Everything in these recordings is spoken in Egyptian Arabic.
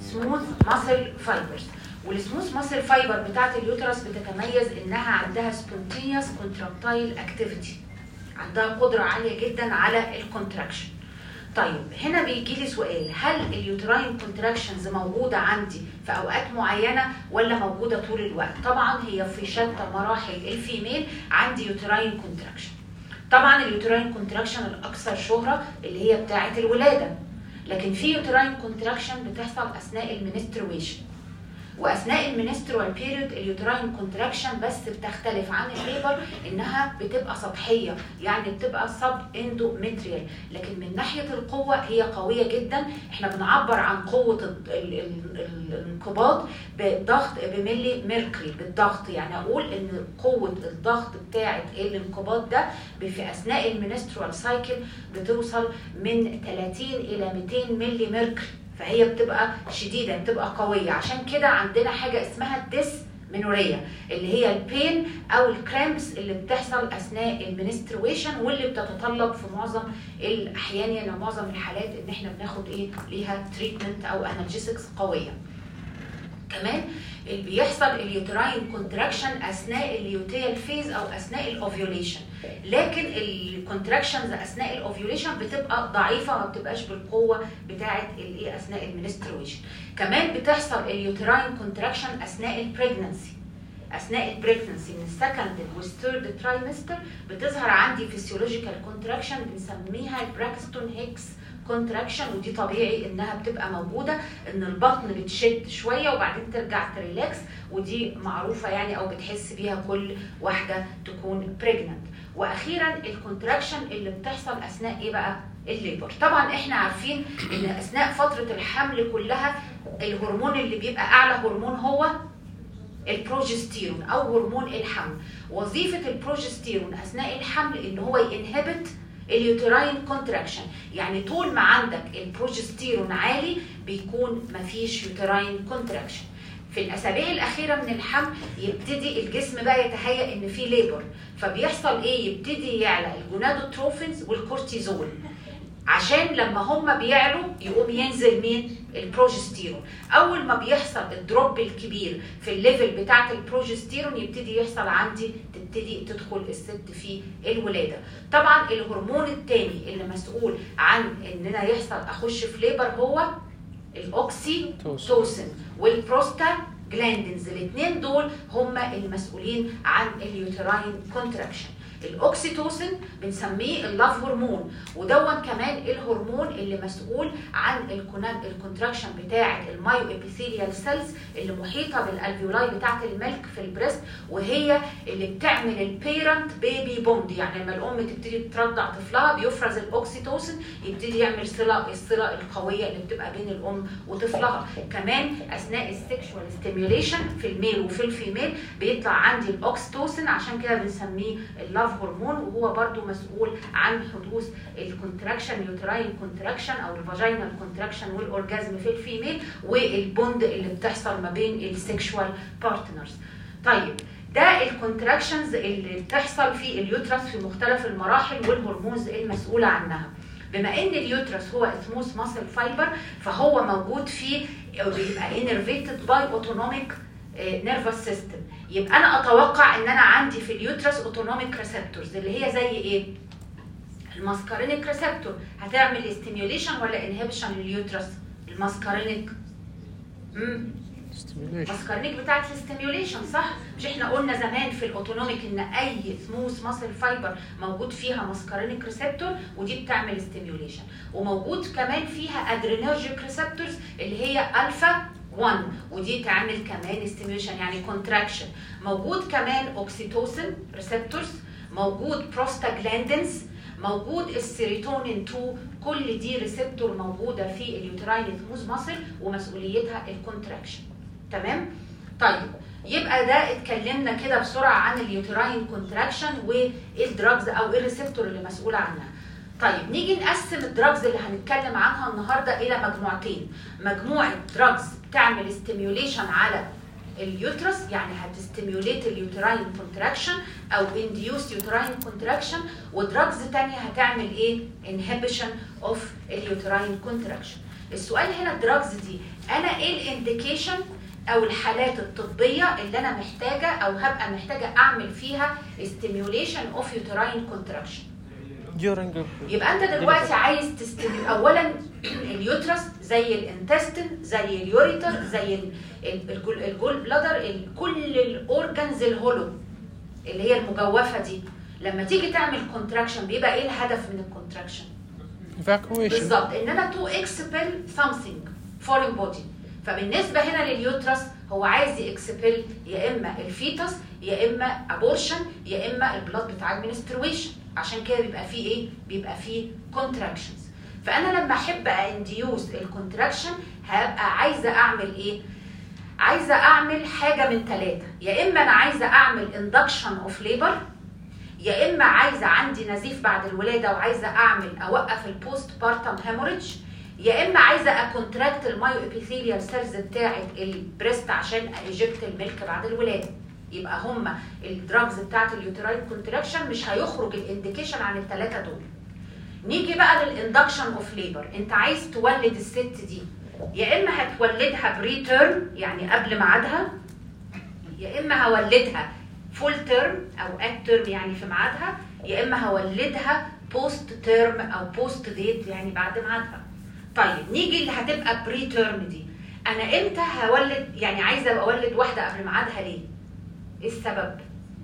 سموث ماسل فايبرز والسموث ماسل فايبر بتاعت اليوترس بتتميز انها عندها سبونتينيوس كونتراكتايل اكتيفيتي عندها قدره عاليه جدا على الكونتراكشن طيب هنا بيجي لي سؤال هل اليوتراين كونتراكشنز موجوده عندي في اوقات معينه ولا موجوده طول الوقت طبعا هي في شتى مراحل الفيميل عندي يوتراين كونتراكشن طبعا اليوتراين كونتراكشن الاكثر شهره اللي هي بتاعه الولاده لكن في يوتراين كونتراكشن بتحصل اثناء المنسترويشن واثناء المنسترال بيريود اليوتراين كونتراكشن بس بتختلف عن الليبر انها بتبقى سطحيه يعني بتبقى سب اندومتريال لكن من ناحيه القوه هي قويه جدا احنا بنعبر عن قوه ال- ال- ال- الانقباض بضغط بملي ميركوري بالضغط يعني اقول ان قوه الضغط بتاعه الانقباض ده في اثناء المنسترال سايكل بتوصل من 30 الى 200 ملي ميركوري فهي بتبقى شديده بتبقى قويه عشان كده عندنا حاجه اسمها الديس منورية اللي هي البين او الكرامبس اللي بتحصل اثناء المنسترويشن واللي بتتطلب في معظم الاحيان يعني معظم الحالات ان احنا بناخد ايه ليها تريتمنت او انالجيسكس قويه كمان اللي بيحصل اليوتراين كونتراكشن اثناء اليوتيال فيز او اثناء الاوفيوليشن لكن الكونتراكشنز اثناء الاوفيوليشن بتبقى ضعيفه ما بتبقاش بالقوه بتاعه الايه اثناء المنسترويشن كمان بتحصل اليوتراين كونتراكشن اثناء البريجننسي اثناء البريجننسي من السكند والثيرد ترايمستر بتظهر عندي فيسيولوجيكال كونتراكشن بنسميها البراكستون هيكس كونتراكشن ودي طبيعي انها بتبقى موجوده ان البطن بتشد شويه وبعدين ترجع تريلاكس ودي معروفه يعني او بتحس بيها كل واحده تكون بريجننت واخيرا الكونتراكشن اللي بتحصل اثناء ايه بقى الليبر طبعا احنا عارفين ان اثناء فتره الحمل كلها الهرمون اللي بيبقى اعلى هرمون هو البروجستيرون او هرمون الحمل وظيفه البروجستيرون اثناء الحمل ان هو ينهبت اليوتراين كونتراكشن يعني طول ما عندك البروجستيرون عالي بيكون مفيش يوتراين كونتراكشن في الاسابيع الاخيره من الحمل يبتدي الجسم بقى يتهيأ ان في ليبر فبيحصل ايه يبتدي يعلى الجونادوتروفينز والكورتيزول عشان لما هم بيعلوا يقوم ينزل مين البروجستيرون اول ما بيحصل الدروب الكبير في الليفل بتاعه البروجستيرون يبتدي يحصل عندي تبتدي تدخل الست في الولاده طبعا الهرمون الثاني اللي مسؤول عن اننا يحصل اخش في ليبر هو الاوكسيتوسين والبروستا جلاندنز الاثنين دول هم المسؤولين عن اليوتراين كونتراكشن الاوكسيتوسين بنسميه اللاف هرمون ودون كمان الهرمون اللي مسؤول عن الكونتراكشن بتاعه المايو ابيثيليال سيلز اللي محيطه بالالفيولاي بتاعه الملك في البريست وهي اللي بتعمل البيرنت بيبي بوند يعني لما الام تبتدي ترضع طفلها بيفرز الاوكسيتوسين يبتدي يعمل صله الصله القويه اللي بتبقى بين الام وطفلها كمان اثناء السكشوال ستيميوليشن في الميل وفي الفيميل بيطلع عندي الاوكسيتوسين عشان كده بنسميه اللاف هرمون وهو برضو مسؤول عن حدوث الكونتراكشن يوتراين كونتراكشن او الفاجينال كونتراكشن والاورجازم في الفيميل والبوند اللي بتحصل ما بين السكشوال بارتنرز طيب ده الكونتراكشنز اللي بتحصل في اليوترس في مختلف المراحل والهرمونز المسؤوله عنها بما ان اليوترس هو اسموس ماسل فايبر فهو موجود فيه بيبقى انرفيتد باي اوتونوميك نيرفس سيستم يبقى انا اتوقع ان انا عندي في اليوترس اوتونوميك ريسبتورز اللي هي زي ايه الماسكارينيك ريسبتور هتعمل ستيميوليشن ولا انهبيشن لليوترس الماسكارينيك امم ماسكارينيك بتاعت الستيميوليشن صح مش احنا قلنا زمان في الاوتونوميك ان اي سموث ماسل فايبر موجود فيها ماسكارينيك ريسبتور ودي بتعمل ستيميوليشن وموجود كمان فيها ادرينرجيك ريسبتورز اللي هي الفا 1 ودي تعمل كمان ستيميوليشن يعني كونتراكشن موجود كمان اوكسيتوسين ريسبتورز موجود بروستاجلاندينز موجود السيروتونين 2 كل دي ريسبتور موجوده في اليوتراين ثموز ماسل ومسؤوليتها الكونتراكشن تمام طيب يبقى ده اتكلمنا كده بسرعه عن اليوتراين كونتراكشن وايه الدراجز او ايه الريسبتور اللي مسؤوله عنها طيب نيجي نقسم الدراجز اللي هنتكلم عنها النهارده الى مجموعتين مجموعه دراجز بتعمل ستيميوليشن على اليوترس يعني هتستيميوليت اليوتراين كونتراكشن او انديوس يوتراين كونتراكشن ودراجز تانية هتعمل ايه انهبيشن اوف اليوتراين كونتراكشن السؤال هنا الدراجز دي انا ايه الانديكيشن او الحالات الطبيه اللي انا محتاجه او هبقى محتاجه اعمل فيها stimulation of uterine contraction during يبقى انت دلوقتي عايز تستمر اولا اليوترس زي الانتستين زي اليوريتر زي ال- ال- الجول, الجول بلادر ال- كل الاورجنز الهولو اللي هي المجوفه دي لما تيجي تعمل كونتراكشن بيبقى ايه الهدف من الكونتراكشن evacuation بالظبط ان انا تو اكسبل something foreign body فبالنسبه هنا لليوترس هو عايز يكسبل يا اما الفيتس يا اما ابورشن يا اما البلاد بتاع المنسترويشن عشان كده بيبقى فيه ايه بيبقى فيه كونتراكشنز فانا لما احب انديوز الكونتراكشن هبقى عايزه اعمل ايه عايزه اعمل حاجه من ثلاثه يا اما انا عايزه اعمل اندكشن اوف ليبر يا اما عايزه عندي نزيف بعد الولاده وعايزه اعمل اوقف البوست بارتم هيموريدج يا اما عايزه اكونتراكت المايو ابيثيليال سيلز بتاعه البريست عشان ايجكت الميلك بعد الولاده يبقى هما الدراجز بتاعه اليوتراين كونتراكشن مش هيخرج الانديكيشن عن الثلاثه دول نيجي بقى للاندكشن اوف ليبر انت عايز تولد الست دي يا اما هتولدها بري تيرم يعني قبل ميعادها يا اما هولدها فول تيرم او ات تيرم يعني في ميعادها يا اما هولدها بوست تيرم او بوست ديت يعني بعد ميعادها طيب نيجي اللي هتبقى بري تيرم دي انا امتى هولد يعني عايزه اولد واحده قبل ميعادها ليه ايه السبب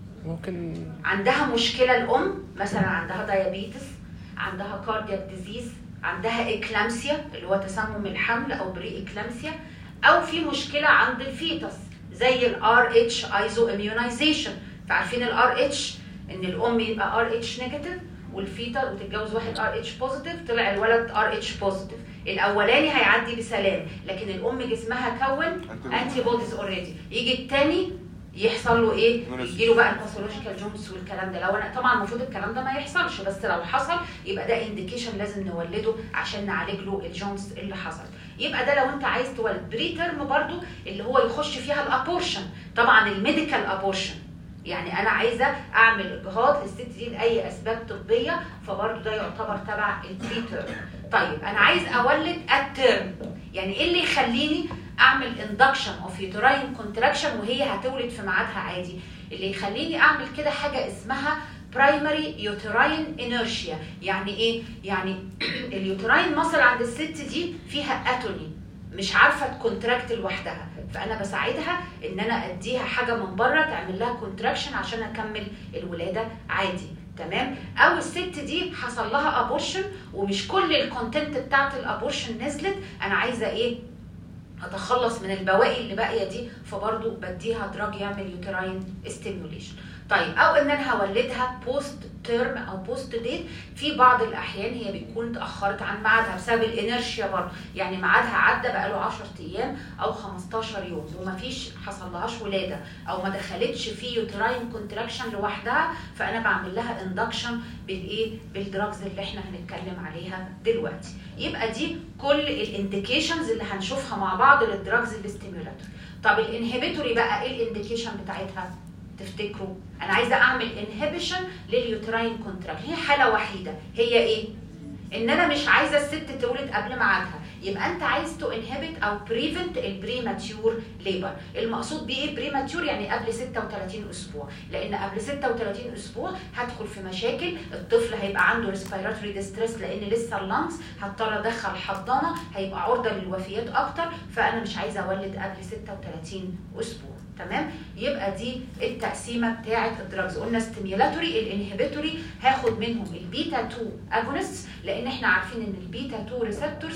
ممكن عندها مشكله الام مثلا عندها دايابيتس عندها كاردياك ديزيز عندها اكلامسيا اللي هو تسمم الحمل او بري اكلامسيا او في مشكله عند الفيتس زي الار اتش ايزو اميونايزيشن فعارفين الار اتش ان الام يبقى ار اتش نيجاتيف والفيتا وتتجوز واحد ار اتش بوزيتيف طلع الولد ار اتش بوزيتيف الاولاني هيعدي بسلام لكن الام جسمها كون انتي بوديز اوريدي يجي الثاني يحصل له ايه؟ يجي له بقى الباثولوجيكال جونز والكلام ده لو انا طبعا المفروض الكلام ده ما يحصلش بس لو حصل يبقى ده انديكيشن لازم نولده عشان نعالج له الجونز اللي حصل يبقى ده لو انت عايز تولد بري تيرم برضو اللي هو يخش فيها الابورشن طبعا الميديكال ابورشن يعني انا عايزه اعمل اجهاض للست دي لاي اسباب طبيه فبرضو ده يعتبر تبع البري تيرم طيب انا عايز اولد التيرم يعني ايه اللي يخليني اعمل اندكشن اوف يوتراين كونتراكشن وهي هتولد في ميعادها عادي اللي يخليني اعمل كده حاجه اسمها برايمري يوتراين انيرشيا يعني ايه يعني اليوتراين مصل عند الست دي فيها اتوني مش عارفه تكونتراكت لوحدها فانا بساعدها ان انا اديها حاجه من بره تعمل لها كونتراكشن عشان اكمل الولاده عادي تمام او الست دي حصل لها ابورشن ومش كل الكونتنت بتاعت الابورشن نزلت انا عايزه ايه اتخلص من البواقي اللي باقيه دي فبرضو بديها دراج يعمل يوتراين ستيموليشن طيب او ان انا هولدها بوست تيرم او بوست ديت في بعض الاحيان هي بتكون اتاخرت عن ميعادها بسبب الانرشيا برضه يعني ميعادها عدى بقاله 10 ايام او 15 يوم ومفيش حصل لهاش ولاده او ما دخلتش في يوتراين كونتراكشن لوحدها فانا بعمل لها اندكشن بالايه بالدراجز اللي احنا هنتكلم عليها دلوقتي يبقى دي كل الانديكيشنز اللي هنشوفها مع بعض للدراجز الاستيمولاتوري طب الانهبيتوري بقى ايه الانديكيشن بتاعتها تفتكروا انا عايزه اعمل انهبيشن لليوتراين كونتراكشن هي حاله وحيده هي ايه ان انا مش عايزه الست تولد قبل ميعادها يبقى انت عايز تو انهبت او بريفنت البريماتيور ليبر المقصود بيه ايه بريماتيور يعني قبل 36 اسبوع لان قبل 36 اسبوع هدخل في مشاكل الطفل هيبقى عنده ريسبيراتوري ديستريس لان لسه اللانكس هضطر ادخل حضانه هيبقى عرضه للوفيات اكتر فانا مش عايزه اولد قبل 36 اسبوع تمام يبقى دي التقسيمه بتاعه الدراجز قلنا ستيميولاتوري الانهبيتوري هاخد منهم البيتا 2 اجونست لان احنا عارفين ان البيتا 2 ريسبتورز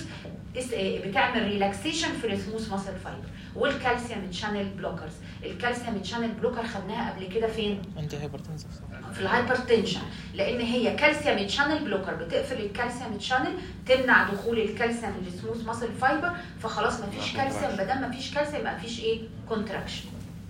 بتعمل ريلاكسيشن في السموث ماسل فايبر والكالسيوم شانل بلوكرز الكالسيوم شانل بلوكر خدناها قبل كده فين انتي هايبرتنسف في الهايبرتنشن لان هي كالسيوم شانل بلوكر بتقفل الكالسيوم شانل تمنع دخول الكالسيوم للسموث ماسل فايبر فخلاص مفيش كالسيوم ما دام مفيش كالسيوم يبقى مفيش ايه كونتراكشن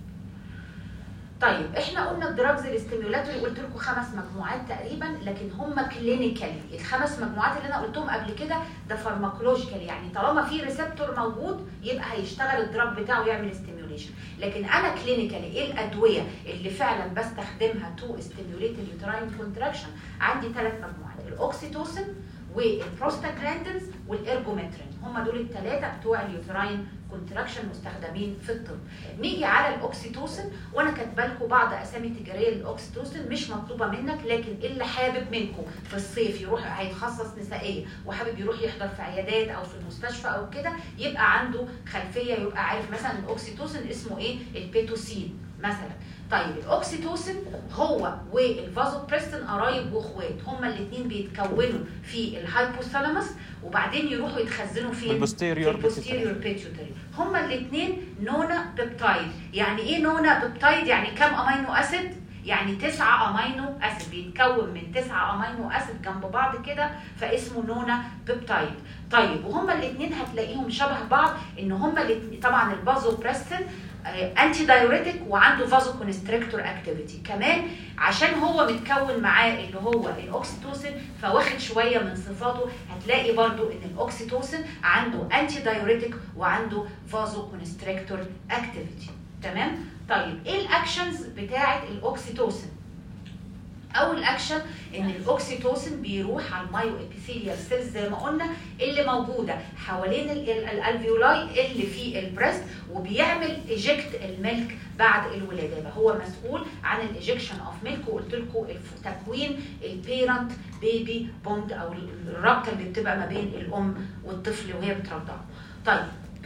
طيب احنا قلنا الدراجز الاستيميولاتوري قلت لكم خمس مجموعات تقريبا لكن هم كلينيكالي الخمس مجموعات اللي انا قلتهم قبل كده ده فارماكولوجيكال يعني طالما في ريسبتور موجود يبقى هيشتغل الدراج بتاعه يعمل ستيميوليشن لكن انا كلينيكالي ايه الادويه اللي فعلا بستخدمها تو ستيميوليت اليوتراين كونتراكشن عندي ثلاث مجموعات الاوكسيتوسين والبروستاجلاندنز والارجومترين هم دول الثلاثه بتوع اليوتراين كونتراكشن مستخدمين في الطب نيجي على الاوكسيتوسن وانا كاتبه لكم بعض اسامي تجاريه للاوكسيتوسن مش مطلوبه منك لكن اللي حابب منكم في الصيف يروح هيتخصص نسائيه وحابب يروح يحضر في عيادات او في المستشفى او كده يبقى عنده خلفيه يبقى عارف مثلا الاوكسيتوسن اسمه ايه البيتوسين مثلا طيب الاوكسيتوسن هو والفازوبريستين قرايب واخوات هما الاثنين بيتكونوا في الهايبوثالاموس وبعدين يروحوا يتخزنوا فين؟ البوستيريور في البوستيريور بيتيوتري هما الاثنين نونا بيبتايد يعني ايه نونا بيبتايد يعني كم امينو اسيد يعني تسعة امينو اسيد بيتكون من تسعة امينو اسيد جنب بعض كده فاسمه نونا بيبتايد طيب وهما الاثنين هتلاقيهم شبه بعض ان هما الاتنين طبعا البازوبريستين انتي دايوريتك وعنده فازو كونستريكتور اكتيفيتي كمان عشان هو متكون معاه اللي هو الاوكسيتوسين فواخد شويه من صفاته هتلاقي برضو ان الاوكسيتوسين عنده انتي دايوريتك وعنده فازو كونستريكتور اكتيفيتي تمام طيب ايه الاكشنز بتاعه الاوكسيتوسين اول اكشن ان الاوكسيتوسين بيروح على المايو ابيثيليال سيلز زي ما قلنا اللي موجوده حوالين ال- ال- الالفيولاي اللي في البريست وبيعمل ايجكت الميلك بعد الولاده يبقى هو مسؤول عن الايجكشن اوف ميلك وقلت لكم الف- تكوين البيرنت بيبي بوند او الرابطه اللي بتبقى ما بين الام والطفل وهي بترضعه طيب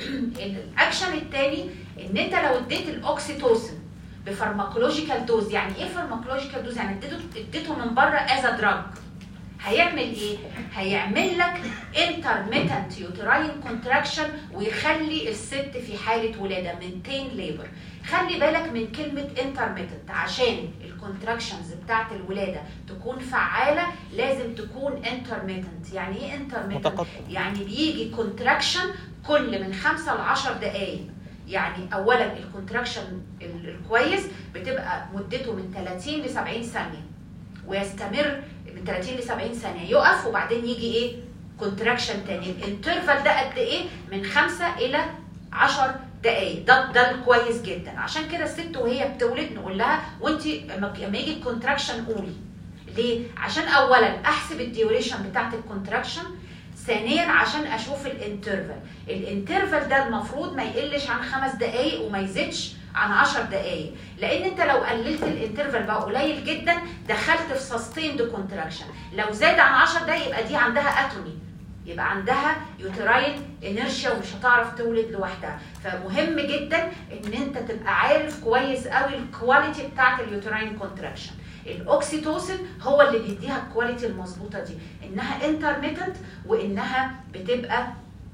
الاكشن الثاني ان انت لو اديت الاوكسيتوسين بفارماكولوجيكال دوز يعني ايه فارماكولوجيكال دوز يعني اديته اديته من بره از دراج هيعمل ايه هيعمل لك intermittent uterine contraction ويخلي الست في حاله ولاده maintain labor خلي بالك من كلمه intermittent عشان الكونتراكشنز بتاعت الولاده تكون فعاله لازم تكون intermittent يعني ايه intermittent متقطع يعني بيجي كونتراكشن كل من 5 ل 10 دقائق يعني اولا الكونتراكشن ال- الكويس بتبقى مدته من 30 ل 70 ثانيه ويستمر من 30 ل 70 ثانيه يقف وبعدين يجي ايه كونتراكشن تاني الانترفال ده قد ايه من 5 الى 10 دقائق ده ده الكويس جدا عشان كده الست وهي بتولد نقول لها وانت لما لما يجي الكونتراكشن قولي ليه عشان اولا احسب الديوريشن بتاعت الكونتراكشن ثانيا عشان اشوف الانترفال الانترفال ده المفروض ما يقلش عن خمس دقائق وما يزيدش عن 10 دقائق لان انت لو قللت الانترفال بقى قليل جدا دخلت في سستيند كونتراكشن لو زاد عن 10 دقائق يبقى دي عندها اتوني يبقى عندها يوتراين انيرشيا ومش هتعرف تولد لوحدها فمهم جدا ان انت تبقى عارف كويس قوي الكواليتي بتاعت اليوتراين كونتراكشن الاوكسيتوسين هو اللي بيديها الكواليتي المظبوطه دي انها انترميتنت وانها بتبقى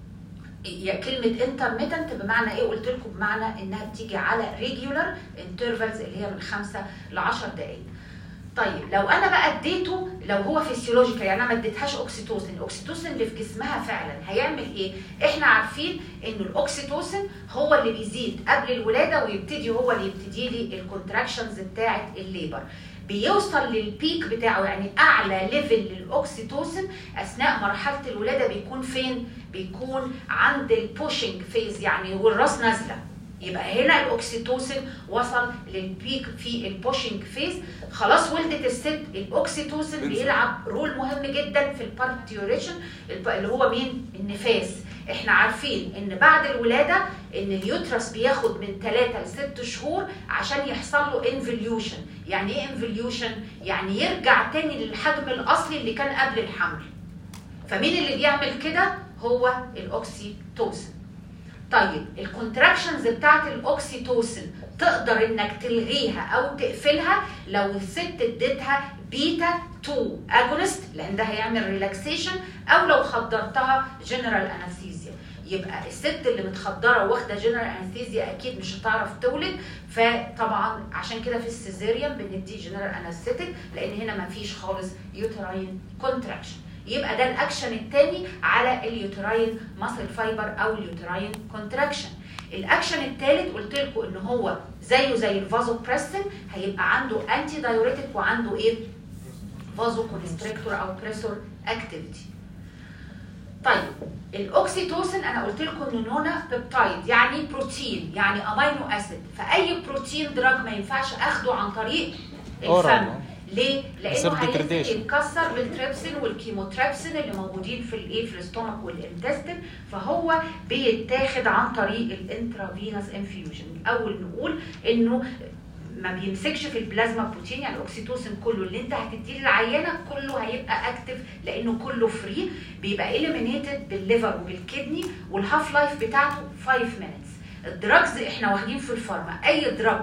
يا كلمة انترميتنت بمعنى ايه؟ قلت لكم بمعنى انها بتيجي على ريجولار انترفالز اللي هي من 5 ل 10 دقائق. طيب لو انا بقى اديته لو هو فيسيولوجيكال يعني انا ما اديتهاش اوكسيتوسين، الاوكسيتوسين اللي في جسمها فعلا هيعمل ايه؟ احنا عارفين ان الاوكسيتوسين هو اللي بيزيد قبل الولاده ويبتدي هو اللي يبتدي لي الكونتراكشنز بتاعه الليبر. بيوصل للبيك بتاعه يعني اعلى ليفل للاوكسيتوسين اثناء مرحله الولاده بيكون فين؟ بيكون عند البوشنج فيز يعني والراس نازله يبقى هنا الاوكسيتوسين وصل للبيك في البوشنج فيز خلاص ولدت الست الاوكسيتوسين بيلعب رول مهم جدا في البارتيوريشن اللي هو مين النفاس احنا عارفين ان بعد الولاده ان اليوترس بياخد من 3 ل 6 شهور عشان يحصل له انفليوشن يعني ايه انفليوشن يعني يرجع تاني للحجم الاصلي اللي كان قبل الحمل فمين اللي بيعمل كده هو الاوكسيتوسين طيب الكونتراكشنز بتاعت الاوكسيتوسين تقدر انك تلغيها او تقفلها لو الست اديتها بيتا 2 اجونست لان ده هيعمل ريلاكسيشن او لو خدرتها جنرال انستيزيا يبقى الست اللي متخدره واخده جنرال انستيزيا اكيد مش هتعرف تولد فطبعا عشان كده في السيزيريان بندي جنرال انستيتيك لان هنا ما فيش خالص يوتراين كونتراكشن يبقى ده الاكشن الثاني على اليوتراين ماسل فايبر او اليوتراين كونتراكشن الاكشن الثالث قلت لكم ان هو زيه زي الفازوبريستين هيبقى عنده انتي دايوريتك وعنده ايه فازو كونستريكتور او بريسور اكتيفيتي طيب الاوكسيتوسين انا قلت لكم انه نونا بيبتايد يعني بروتين يعني امينو اسيد فاي بروتين دراج ما ينفعش اخده عن طريق الفم Oral. ليه؟ يصير لانه هينزل degradation. يتكسر بالتريبسين والكيموتريبسين اللي موجودين في الايه في الاستومك والانتستين فهو بيتاخد عن طريق الانترافينوس انفيوجن الاول نقول انه ما بيمسكش في البلازما بروتين يعني الاكسيتوسين كله اللي انت هتديه للعيانه كله هيبقى اكتف لانه كله فري بيبقى اليمينيتد بالليفر وبالكدني والهاف لايف بتاعته 5 مينتس الدراجز احنا واخدين في الفارما اي دراج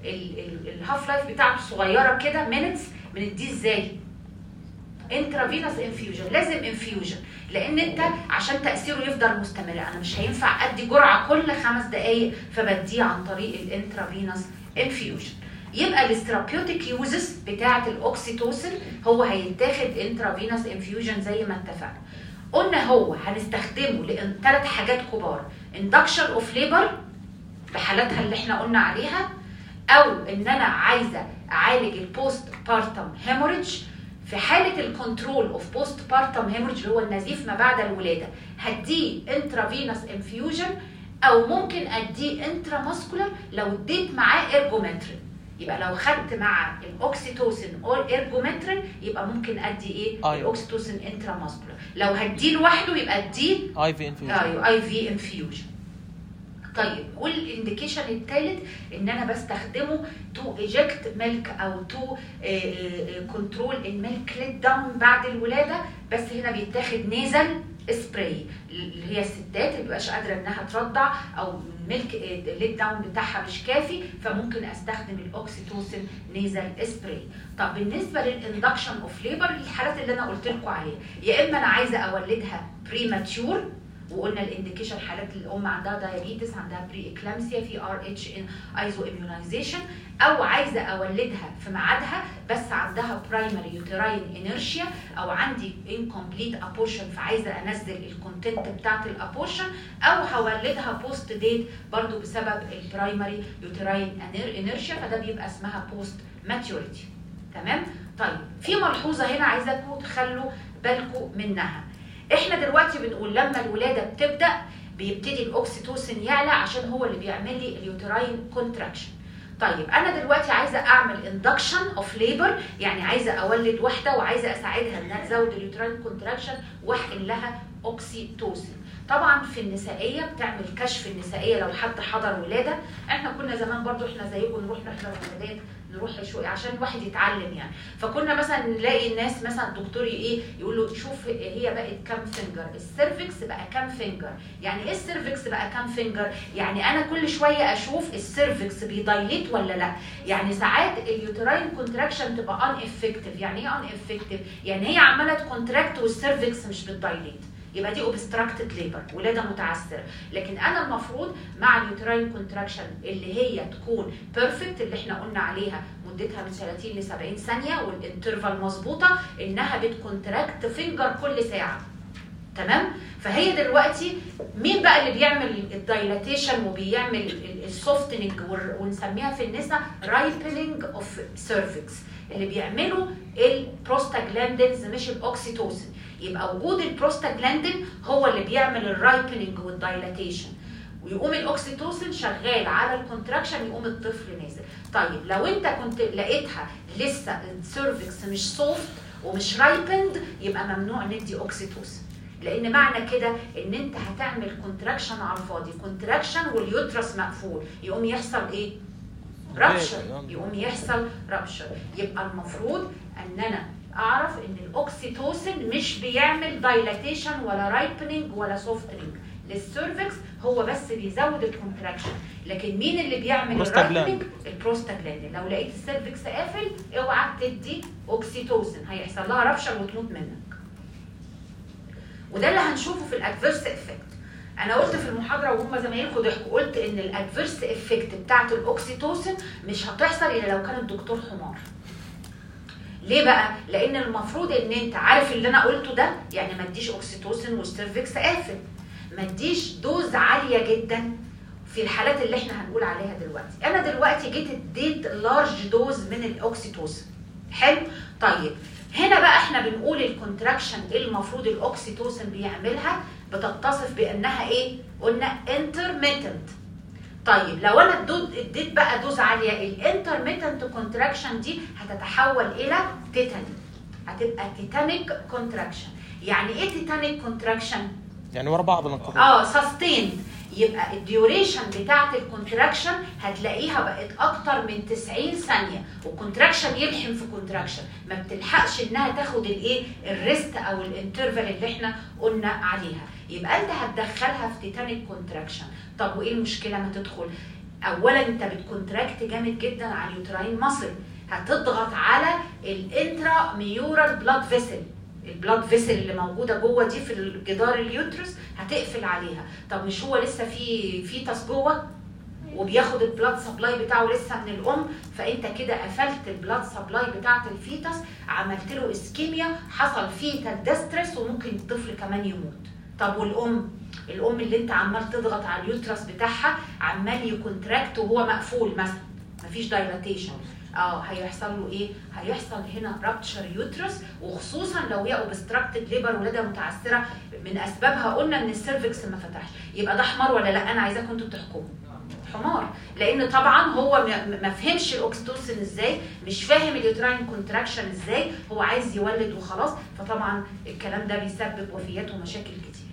الهاف لايف بتاعته صغيره كده مينتس بنديه ازاي؟ انترافينوس انفيوجن لازم انفيوجن لان انت عشان تاثيره يفضل مستمر انا مش هينفع ادي جرعه كل خمس دقائق فبديه عن طريق الانترافينوس انفيوجن يبقى الاسترابيوتيك يوزز بتاعه الاوكسيتوسين هو هيتاخد انترافينوس انفيوجن زي ما اتفقنا قلنا هو هنستخدمه لان ثلاث حاجات كبار اندكشن اوف ليبر بحالاتها اللي احنا قلنا عليها او ان انا عايزه اعالج البوست بارتم هيموريدج في حاله الكنترول اوف بوست بارتم هيموريدج اللي هو النزيف ما بعد الولاده هديه انترافينوس انفيوجن او ممكن اديه انتراماسكولار لو اديت معاه ارجومترين يبقى لو خدت مع الاوكسيتوسين او الارجومترين يبقى ممكن ادي ايه أيوة. الاوكسيتوسين انتراماسكولار لو هديه لوحده يبقى اديه اي في انفيوجن ايوه اي في انفيوجن طيب والانديكيشن الثالث ان انا بستخدمه تو ايجكت ميلك او تو كنترول الميلك ليت داون بعد الولاده بس هنا بيتاخد نيزل سبراي اللي هي الستات اللي مبقاش قادره انها ترضع او الميلك ليت داون بتاعها مش كافي فممكن استخدم الاوكسيتوسين نيزل سبراي طب بالنسبه للاندكشن اوف ليبر الحالات اللي انا قلت لكم عليها يا اما انا عايزه اولدها بريماتيور وقلنا الانديكيشن حالات الام عندها دايابيتس عندها بري اكلامسيا في ار اتش ان ايزو اميونايزيشن او عايزه اولدها في ميعادها بس عندها برايمري يوتراين انيرشيا او عندي انكمبليت ابورشن فعايزه انزل الكونتنت بتاعت الابورشن او هولدها بوست ديت برضو بسبب البرايمري يوتراين انيرشيا فده بيبقى اسمها بوست ماتيوريتي تمام طيب في ملحوظه هنا عايزاكم تخلوا بالكم منها احنا دلوقتي بنقول لما الولاده بتبدا بيبتدي الاوكسيتوسين يعلى عشان هو اللي بيعمل لي اليوتراين كونتراكشن طيب انا دلوقتي عايزه اعمل اندكشن اوف ليبر يعني عايزه اولد واحده وعايزه اساعدها انها تزود اليوتراين كونتراكشن واحقن لها اوكسيتوسين طبعا في النسائيه بتعمل كشف النسائيه لو حد حضر ولاده احنا كنا زمان برضو احنا زيكم نروح نحضر ولادات نروح شو عشان الواحد يتعلم يعني فكنا مثلا نلاقي الناس مثلا الدكتور ايه يقول له شوف هي بقت كام فينجر السيرفكس بقى كام فينجر يعني ايه السيرفكس بقى كام فينجر يعني انا كل شويه اشوف السيرفكس بيدايليت ولا لا يعني ساعات اليوتراين كونتراكشن تبقى ان افكتيف يعني ايه ان افكتيف يعني هي عماله تكونتراكت والسيرفكس مش بتدايليت يبقى دي اوبستراكتد ليبر ولاده متعثره لكن انا المفروض مع اليوتراين كونتراكشن اللي هي تكون بيرفكت اللي احنا قلنا عليها مدتها من 30 ل 70 ثانيه والانترفال مظبوطه انها بتكونتراكت فينجر كل ساعه تمام فهي دلوقتي مين بقى اللي بيعمل الدايلاتيشن وبيعمل السوفتنج ونسميها في النساء رايبننج اوف سيرفكس اللي بيعملوا البروستاجلاندينز مش الاوكسيتوسين يبقى وجود البروستاجلاندين هو اللي بيعمل الرايبننج والدايلاتيشن ويقوم الاكسيتوسين شغال على الكونتراكشن يقوم الطفل نازل طيب لو انت كنت لقيتها لسه السيرفكس مش سوفت ومش رايبند يبقى ممنوع ندي اوكسيتوسين لان معنى كده ان انت هتعمل كونتراكشن على الفاضي كونتراكشن واليوترس مقفول يقوم يحصل ايه رابشر يقوم يحصل رابشر يبقى المفروض ان انا اعرف ان الاوكسيتوسين مش بيعمل دايلاتيشن ولا رايبننج ولا سوفتنج للسيرفكس هو بس بيزود الكونتراكشن لكن مين اللي بيعمل بروستاجلاند. الرايبننج البروستاجلاندين لو لقيت السيرفكس قافل اوعى تدي اوكسيتوسين هيحصل لها رابشر وتموت منك وده اللي هنشوفه في الادفيرس افكت انا قلت في المحاضره وهم زمايلكم ضحكوا قلت ان الادفيرس افكت بتاعت الاوكسيتوسين مش هتحصل الا لو كان الدكتور حمار ليه بقى؟ لان المفروض ان انت عارف اللي انا قلته ده يعني ما تديش اوكسيتوسين والسيرفكس قافل ما تديش دوز عاليه جدا في الحالات اللي احنا هنقول عليها دلوقتي انا دلوقتي جيت اديت لارج دوز من الاوكسيتوسين حلو طيب هنا بقى احنا بنقول الكونتراكشن اللي المفروض الاوكسيتوسين بيعملها بتتصف بانها ايه قلنا انترميتنت طيب لو انا ادو- اديت بقى دوز عاليه الانترميتنت كونتراكشن دي هتتحول الى تيتاني هتبقى تيتانيك كونتراكشن يعني ايه تيتانيك كونتراكشن يعني ورا بعض نقطة اه سستيند يبقى الديوريشن بتاعت الكونتراكشن هتلاقيها بقت اكتر من 90 ثانيه والكونتراكشن يلحم في كونتراكشن ما بتلحقش انها تاخد الايه الريست او الانترفال اللي احنا قلنا عليها يبقى انت هتدخلها في تيتانيك كونتراكشن طب وايه المشكله ما تدخل اولا انت بتكونتراكت جامد جدا على اليوتراين ماسل هتضغط على الانترا ميورال بلاد فيسل البلاد فيسل اللي موجوده جوه دي في الجدار اليوترس هتقفل عليها طب مش هو لسه في فيتس جوه وبياخد البلاد سبلاي بتاعه لسه من الام فانت كده قفلت البلاد سبلاي بتاعه الفيتس عملت له اسكيميا حصل فيتال ديستريس وممكن الطفل كمان يموت طب والام الام اللي انت عمال تضغط على اليوترس بتاعها عمال يكونتراكت وهو مقفول مثلا مفيش دايلاتيشن اه هيحصل له ايه؟ هيحصل هنا رابتشر يوترس وخصوصا لو هي اوبستراكتد ليبر ولاده متعثره من اسبابها قلنا ان السيرفكس ما فتحش يبقى ده حمار ولا لا؟ انا عايزاكم انتوا تحكموا. حمار لان طبعا هو ما- ما فهمش الاكستوسن ازاي مش فاهم اليوتراين كونتراكشن ازاي هو عايز يولد وخلاص فطبعا الكلام ده بيسبب وفيات ومشاكل كتير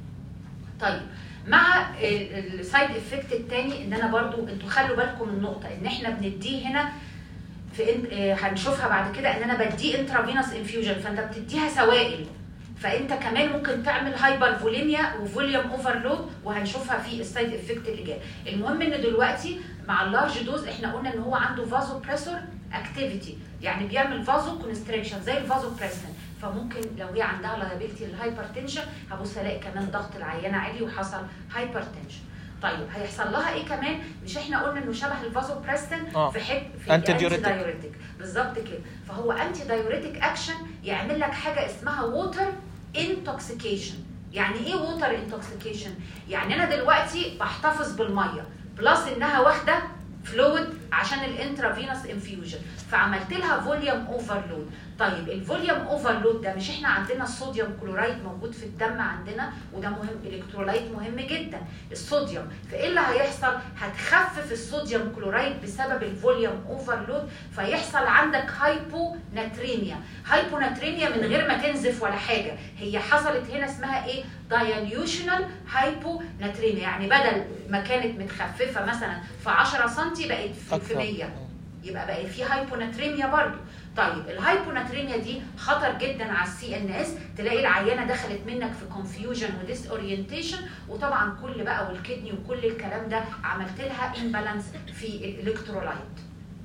طيب مع السايد افكت التاني ان انا برضو انتوا خلوا بالكم من نقطه ان احنا بنديه هنا في إن- آه، هنشوفها بعد كده ان انا بديه انترافينوس انفيوجن فانت بتديها سوائل فانت كمان ممكن تعمل هايبر فوليميا وفوليوم اوفرلود وهنشوفها في السايد افكت اللي جاي المهم ان دلوقتي مع اللارج دوز احنا قلنا ان هو عنده فازو بريسور اكتيفيتي يعني بيعمل فازو كونستريكشن زي الفازو بريسن فممكن لو هي عندها لايبيلتي للهايبرتنشن هبص الاقي كمان ضغط العيانه عالي وحصل هايبرتنشن طيب هيحصل لها ايه كمان مش احنا قلنا انه شبه الفازو بريسن آه. في حته في أنتي الأنتي دايوريتك. دايوريتك بالظبط كده فهو انتي دايوريتك اكشن يعمل لك حاجه اسمها ووتر انتوكسيكيشن يعني ايه ووتر انتوكسيكيشن يعني انا دلوقتي بحتفظ بالميه بلس انها واخده فلويد عشان الانترافينوس انفيوجن فعملت لها فوليوم اوفرلود طيب الفوليوم اوفرلود ده مش احنا عندنا الصوديوم كلورايد موجود في الدم عندنا وده مهم الكترولايت مهم جدا الصوديوم فايه اللي هيحصل هتخفف الصوديوم كلورايد بسبب الفوليوم اوفرلود فيحصل عندك هايبوناتريميا هايبوناتريميا من غير ما تنزف ولا حاجه هي حصلت هنا اسمها ايه دايليوشنال هايبوناتريميا يعني بدل ما كانت متخففه مثلا في 10 سم بقت في- في 100 يبقى بقى في هايبوناتريميا برضو طيب الهايبوناتريميا دي خطر جدا على السي ان اس تلاقي العيانه دخلت منك في كونفيوجن وديس اورينتيشن وطبعا كل بقى والكدني وكل الكلام ده عملت لها امبالانس في الالكترولايت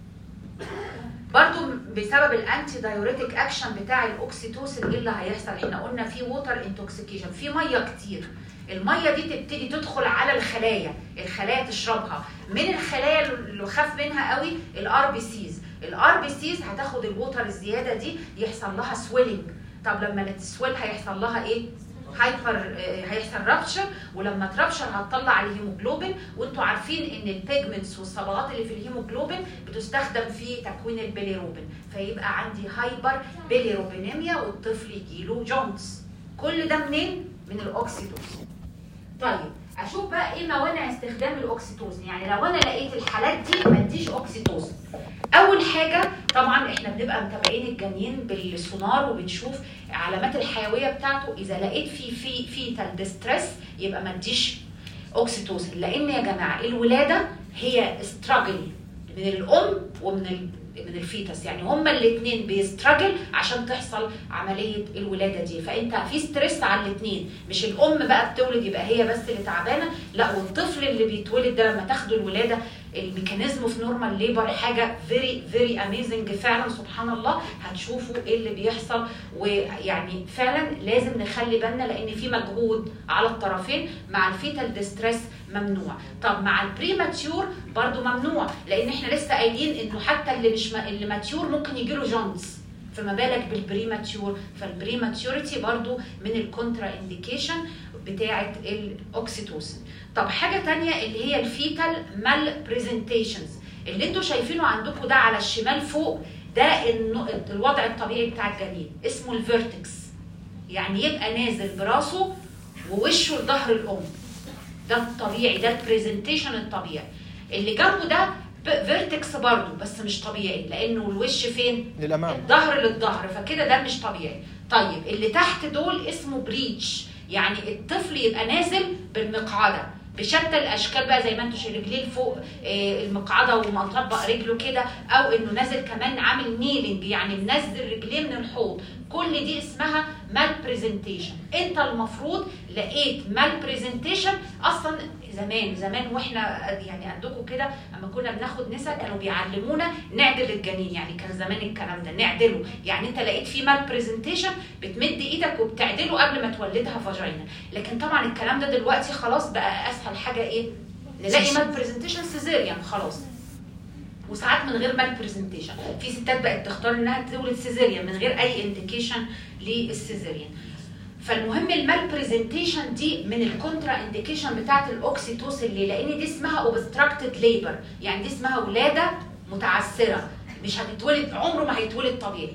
برضو بسبب الانتي دايوريتك اكشن بتاع الاوكسيتوسين ايه اللي هيحصل احنا قلنا في ووتر انتوكسيكيشن في ميه كتير الميه دي تبتدي تدخل على الخلايا الخلايا تشربها من الخلايا اللي خاف منها قوي الار بي سيز الار بي سيز هتاخد الووتر الزياده دي يحصل لها سويلنج طب لما تسويل هيحصل لها ايه هايبر آه، هيحصل رابشر ولما ترابشر هتطلع الهيموجلوبين وانتوا عارفين ان البيجمنتس والصبغات اللي في الهيموجلوبين بتستخدم في تكوين البيليروبين فيبقى عندي هايبر بيليروبينيميا والطفل يجيله جونز كل ده منين؟ من الاوكسيتوسين طيب اشوف بقى ايه موانع استخدام الاوكسيتوسين يعني لو انا لقيت الحالات دي ما اديش اوكسيتوسين اول حاجه طبعا احنا بنبقى متابعين الجنين بالسونار وبنشوف علامات الحيويه بتاعته اذا لقيت في في فيتال ديستريس يبقى ما اديش اوكسيتوسين لان يا جماعه الولاده هي استراجل من الام ومن ال من الفيتس يعني هما الاثنين بيستراجل عشان تحصل عمليه الولاده دي فانت في ستريس على الاثنين مش الام بقى بتولد يبقى هي بس اللي تعبانه لا والطفل اللي بيتولد ده لما تاخده الولاده الميكانيزم في نورمال ليبر حاجه فيري فيري اميزنج فعلا سبحان الله هتشوفوا ايه اللي بيحصل ويعني فعلا لازم نخلي بالنا لان في مجهود على الطرفين مع الفيتال ديستريس ممنوع طب مع البريماتيور برضو ممنوع لان احنا لسه قايلين انه حتى اللي مش م... اللي ماتيور ممكن يجيله جونز فما بالك بالبريماتيور فالبريماتيوريتي برضو من الكونترا انديكيشن بتاعه الاوكسيتوسين طب حاجه تانية اللي هي الفيتال مال بريزنتيشنز اللي انتوا شايفينه عندكم ده على الشمال فوق ده النو- الوضع الطبيعي بتاع الجنين اسمه الفيرتكس يعني يبقى نازل براسه ووشه لظهر الام ده الطبيعي ده البرزنتيشن الطبيعي اللي جنبه ده فيرتكس برضه بس مش طبيعي لانه الوش فين للامام الظهر للظهر فكده ده مش طبيعي طيب اللي تحت دول اسمه بريتش يعني الطفل يبقى نازل بالمقعده بشتى الاشكال بقى زي ما انتوا شايفين رجليه لفوق آه، المقعده ومطبق رجله كده او انه نازل كمان عامل نيلنج يعني منزل رجليه من الحوض كل دي اسمها مال برزنتيشن انت المفروض لقيت مال برزنتيشن اصلا زمان زمان واحنا يعني عندكم كده اما كنا بناخد نسا كانوا بيعلمونا نعدل الجنين يعني كان زمان الكلام ده نعدله يعني انت لقيت فيه مال برزنتيشن بتمد ايدك وبتعدله قبل ما تولدها فاجينا لكن طبعا الكلام ده دلوقتي خلاص بقى اسهل حاجه ايه نلاقي مال برزنتيشن سيزيريان خلاص وساعات من غير مال برزنتيشن في ستات بقت تختار انها تولد سيزيريان من غير اي انديكيشن للسيزيريان فالمهم المال برزنتيشن دي من الكونترا انديكيشن بتاعت الاوكسيتوسين ليه؟ لان دي اسمها اوبستراكتد ليبر يعني دي اسمها ولاده متعسره مش هتتولد عمره ما هيتولد طبيعي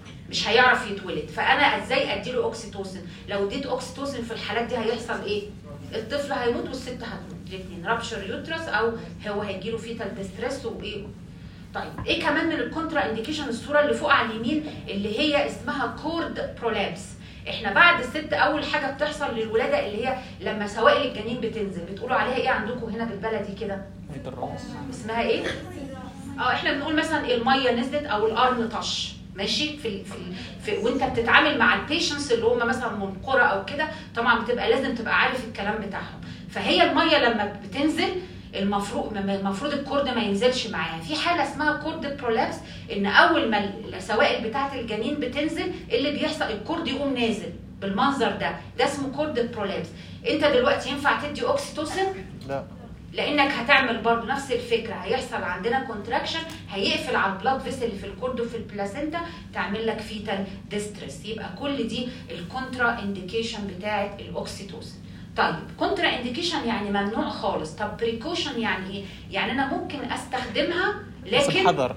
مش هيعرف يتولد فانا ازاي اديله اوكسيتوسين لو اديت اوكسيتوسين في الحالات دي هيحصل ايه الطفل هيموت والست هتموت الاثنين رابشر يوترس او هو هيجيله فيتال ديستريس وايه طيب ايه كمان من الكونترا انديكيشن الصوره اللي فوق على اليمين اللي هي اسمها كورد برولابس احنا بعد الست اول حاجه بتحصل للولاده اللي هي لما سوائل الجنين بتنزل بتقولوا عليها ايه عندكم هنا بالبلدي كده عيد الراس اسمها ايه اه احنا بنقول مثلا الميه نزلت او القرن طش ماشي في في, في وانت بتتعامل مع البيشنس اللي هم مثلا من قرى او كده طبعا بتبقى لازم تبقى عارف الكلام بتاعهم فهي الميه لما بتنزل المفروض المفروض الكورد ما ينزلش معاها في حاله اسمها كورد برولابس ان اول ما السوائل بتاعه الجنين بتنزل اللي بيحصل الكورد يقوم نازل بالمنظر ده ده اسمه كورد برولابس انت دلوقتي ينفع تدي اوكسيتوسين لا لانك هتعمل برضو نفس الفكره هيحصل عندنا كونتراكشن هيقفل على البلاد فيسل اللي في الكورد وفي البلاسينتا تعمل لك فيتال ديستريس يبقى كل دي الكونترا انديكيشن بتاعه الاوكسيتوسين طيب كونترا انديكيشن يعني ممنوع خالص طب بريكوشن يعني ايه يعني انا ممكن استخدمها بس لكن بحذر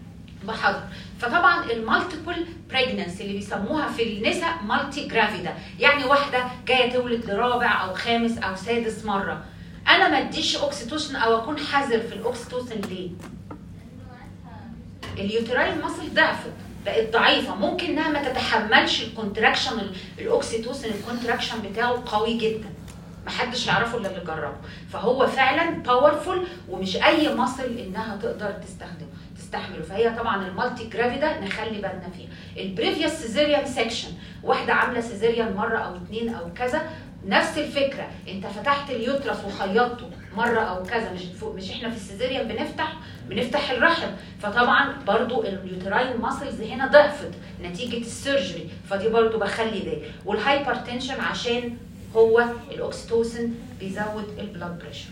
بحذر فطبعا المالتيبل بريجننسي اللي بيسموها في النساء مالتي جرافيدا يعني واحده جايه تولد لرابع او خامس او سادس مره انا ما اديش اوكسيتوسين او اكون حذر في الاوكسيتوسين ليه اليوتراين ماسل ضعفت بقت ضعيفه ممكن انها ما تتحملش الكونتراكشن الاوكسيتوسين الكونتراكشن بتاعه قوي جدا محدش يعرفه الا اللي جربه فهو فعلا باورفول ومش اي مصل انها تقدر تستخدمه تستحمله فهي طبعا المالتي جرافيدا نخلي بالنا فيها البريفيوس سيزيريان سيكشن واحده عامله سيزيريان مره او اتنين او كذا نفس الفكره انت فتحت اليوترس وخيطته مره او كذا مش فوق مش احنا في السيزيريان بنفتح بنفتح الرحم فطبعا برضو اليوتراين ماسلز هنا ضعفت نتيجه السيرجري فدي برضو بخلي بالي والهايبرتنشن عشان هو الاوكسيتوسين بيزود البلاد بريشر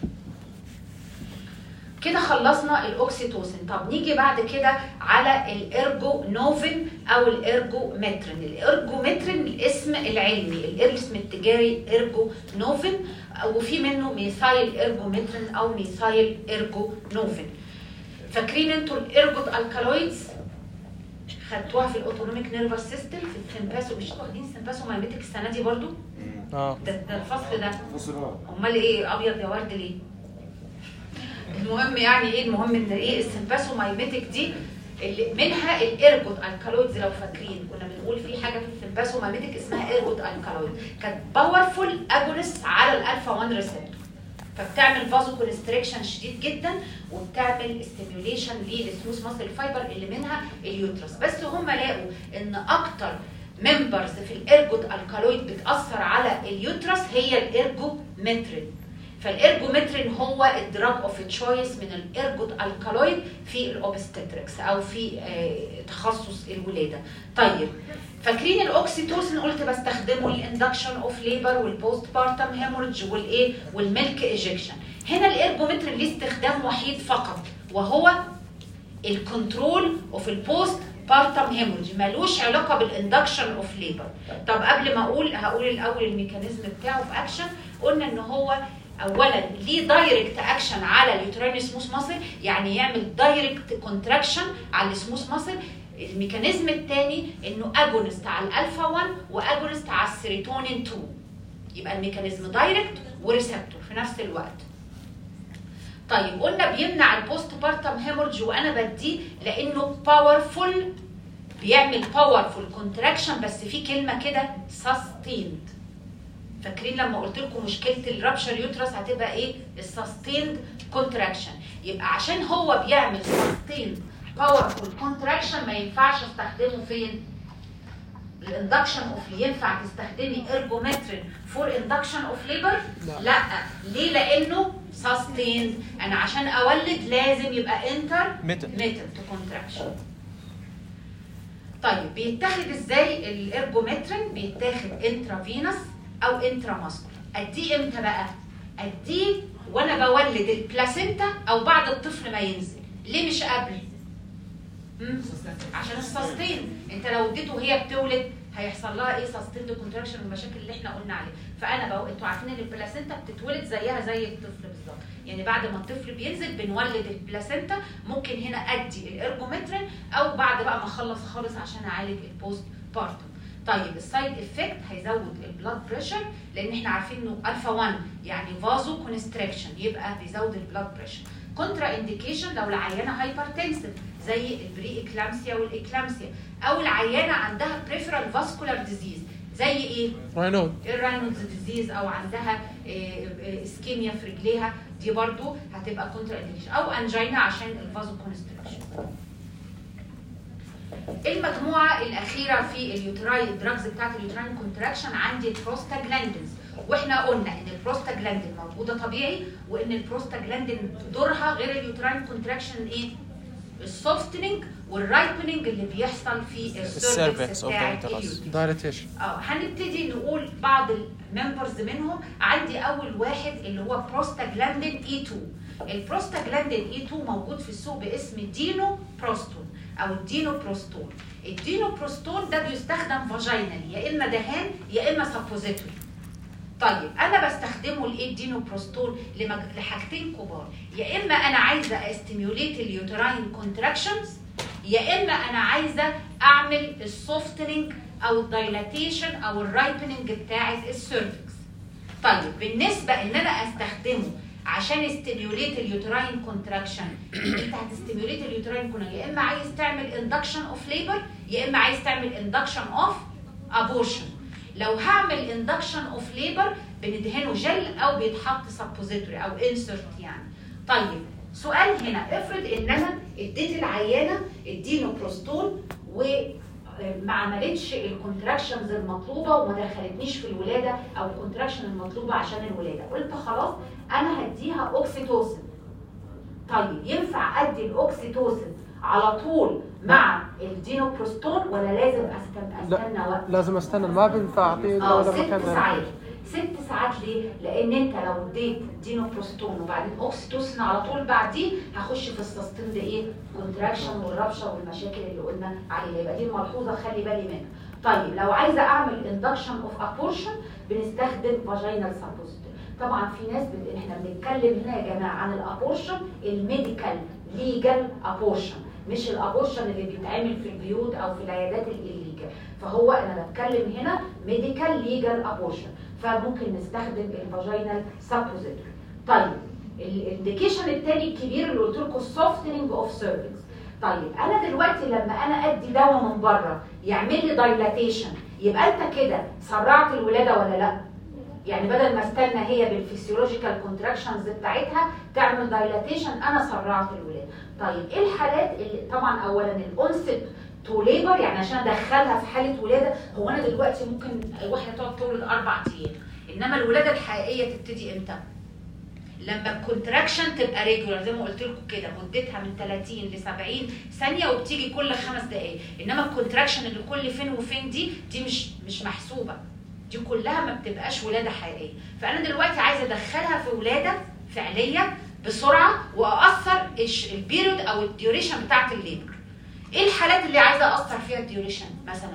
كده خلصنا الاوكسيتوسين طب نيجي بعد كده على الارجو نوفين او الارجو مترين الارجو مترين الاسم العلمي الاسم التجاري ارجو نوفين وفي منه ميثايل ارجو مترين او ميثايل ارجو نوفين فاكرين انتوا الارجوت الكالويدز خدتوها في الاوتونوميك نيرفس سيستم في السمباسو مش واخدين سمباسو مايمتك السنه دي برضو اه ده, ده الفصل ده بص بقى امال ايه ابيض يا ورد ليه المهم يعني ايه المهم ان ايه السمباسو مايمتك دي اللي منها الارجوت الكالويدز لو فاكرين كنا بنقول في حاجه في السمباسو مايمتك اسمها ارجوت الكالويد كانت باورفول اجونست على الالفا 1 ريسبتور فبتعمل فازو كونستريكشن شديد جدا وبتعمل ستيميوليشن للسموث ماسل فايبر اللي منها اليوترس بس هم لقوا ان اكتر ممبرز في الارجوت الكالويد بتاثر على اليوترس هي الارجومترين فالارجومترين هو الدراج اوف تشويس من الارجوت الكالويد في الاوبستتريكس او في آه، تخصص الولاده طيب فاكرين الاوكسيتوسين قلت بستخدمه للاندكشن اوف ليبر والبوست بارتم هيموريدج والايه والميلك ايجكشن هنا الارجومترين ليه استخدام وحيد فقط وهو الكنترول اوف البوست بارتم هيموريدج ملوش علاقه بالاندكشن اوف ليبر طب قبل ما اقول هقول الاول الميكانيزم بتاعه في اكشن قلنا ان هو اولا ليه دايركت اكشن على اليوترين سموث ماسل يعني يعمل دايركت كونتراكشن على السموث ماسل الميكانيزم الثاني انه اجونست على الالفا 1 واجونست على السيروتونين 2 يبقى الميكانيزم دايركت وريسبتور في نفس الوقت طيب قلنا بيمنع البوست بارتم هيمورج وانا بديه لانه باورفول بيعمل باورفول كونتراكشن بس في كلمه كده سستيند فاكرين لما قلت لكم مشكله الرابشر يوترس هتبقى ايه السستيند كونتراكشن يبقى عشان هو بيعمل سستيند باورفول كونتراكشن ما ينفعش استخدمه فين الاندكشن اوف ينفع تستخدمي ارجومترين فور اندكشن اوف ليبر لا. لا ليه لانه سستيند انا عشان اولد لازم يبقى انتر متى ميتر تو كونتراكشن طيب بيتاخد ازاي الارجومترين بيتاخد انترافينوس او انترا ماسكولار اديه امتى بقى اديه وانا بولد البلاسينتا او بعد الطفل ما ينزل ليه مش قبل مم؟ عشان السستين انت لو اديته وهي بتولد هيحصل لها ايه سستين كونتراكشن والمشاكل اللي احنا قلنا عليها فانا بقى انتوا عارفين ان البلاسينتا بتتولد زيها زي الطفل بالظبط يعني بعد ما الطفل بينزل بنولد البلاسينتا ممكن هنا ادي الارجومترين او بعد بقى ما اخلص خالص عشان اعالج البوست بارتم طيب السايد افكت هيزود البلاد بريشر لان احنا عارفين انه الفا 1 يعني فازو كونستريكشن يبقى بيزود البلاد بريشر كونترا انديكيشن لو العيانه هايبرتنسيف زي البري اكلامسيا والاكلامسيا او العيانه عندها بريفرال فاسكولار ديزيز زي ايه راينود الراينودز ديزيز او عندها اسكيميا في رجليها دي برضو هتبقى كونترا انديكيشن او انجينا عشان الفازو كونستريكشن المجموعه الاخيره في اليوتراي الدراجز بتاعت اليوتراين كونتراكشن عندي البروستاجلاندينز واحنا قلنا ان البروستاجلاندين موجوده طبيعي وان البروستاجلاندين دورها غير اليوتراين كونتراكشن ايه السوفتنينج والرايبنينج اللي بيحصل في السيرفكس السيرفكس اوف بتاع ذا اليوترس دايليتيشن اه هنبتدي نقول بعض الممبرز منهم عندي اول واحد اللي هو بروستاجلاندين اي 2 البروستاجلاندين اي 2 موجود في السوق باسم دينو بروستون او الدينو بروستون الدينو بروستون ده بيستخدم فاجينالي يا اما دهان يا اما سابوزيتوري طيب انا بستخدمه لايه الدينو بروستون لمج... لحاجتين كبار يا اما انا عايزه استيميوليت اليوتراين كونتراكشنز يا اما انا عايزه اعمل السوفتنينج او الدايلاتيشن او الرايبننج بتاعه السيرفكس طيب بالنسبه ان انا استخدمه عشان استيميوليت اليوتراين كونتراكشن انت هتستيميوليت اليوتراين كونتراكشن يا اما عايز تعمل اندكشن اوف ليبر يا اما عايز تعمل اندكشن اوف ابورشن لو هعمل اندكشن اوف ليبر بندهنه جل او بيتحط سبوزيتوري او انسرت يعني طيب سؤال هنا افرض ان انا اديت العيانه الدينوبروستون وما عملتش الكونتراكشنز المطلوبه وما دخلتنيش في الولاده او الكونتراكشن المطلوبه عشان الولاده قلت خلاص انا هديها اوكسيتوسن طيب ينفع ادي الاوكسيتوسن على طول مع الدينوبروستون ولا لازم استنى, استنى وقت لازم استنى ما بينفع اعطيه اه ولا ست مكان ساعات ست ساعات ليه؟ لان انت لو اديت دينوبروستون وبعدين اوكسيتوسن على طول بعديه هخش في السستين ده ايه؟ كونتراكشن والربشه والمشاكل اللي قلنا عليها يبقى دي الملحوظه خلي بالي منها. طيب لو عايزه اعمل اندكشن اوف ابورشن بنستخدم فاجينال سابوزيتوري. طبعا في ناس بت... احنا بنتكلم هنا يا جماعه عن الابورشن الميديكال ليجال ابورشن مش الابورشن اللي بيتعمل في البيوت او في العيادات الليجال فهو انا بتكلم هنا ميديكال ليجال ابورشن فممكن نستخدم الفاجينال سابوزيتوري طيب الانديكيشن الثاني الكبير اللي قلت لكم السوفتنج اوف سيرفكس طيب انا دلوقتي لما انا ادي دواء من بره يعمل لي دايلاتيشن يبقى انت كده سرعت الولاده ولا لا يعني بدل ما استنى هي بالفسيولوجيكال كونتراكشنز بتاعتها تعمل دايلاتيشن انا سرعت الولاده طيب ايه الحالات اللي طبعا اولا الانست تو ليبر يعني عشان ادخلها في حاله ولاده هو انا دلوقتي ممكن واحده تقعد تولد اربع ايام انما الولاده الحقيقيه تبتدي امتى؟ لما الكونتراكشن تبقى ريجولار زي ما قلت لكم كده مدتها من 30 ل 70 ثانيه وبتيجي كل خمس دقائق انما الكونتراكشن اللي كل فين وفين دي دي مش مش محسوبه دي كلها ما بتبقاش ولاده حقيقيه فانا دلوقتي عايزه ادخلها في ولاده فعليه بسرعه واقصر البيريود او الديوريشن بتاعت الليبر ايه الحالات اللي عايزه اقصر فيها الديوريشن مثلا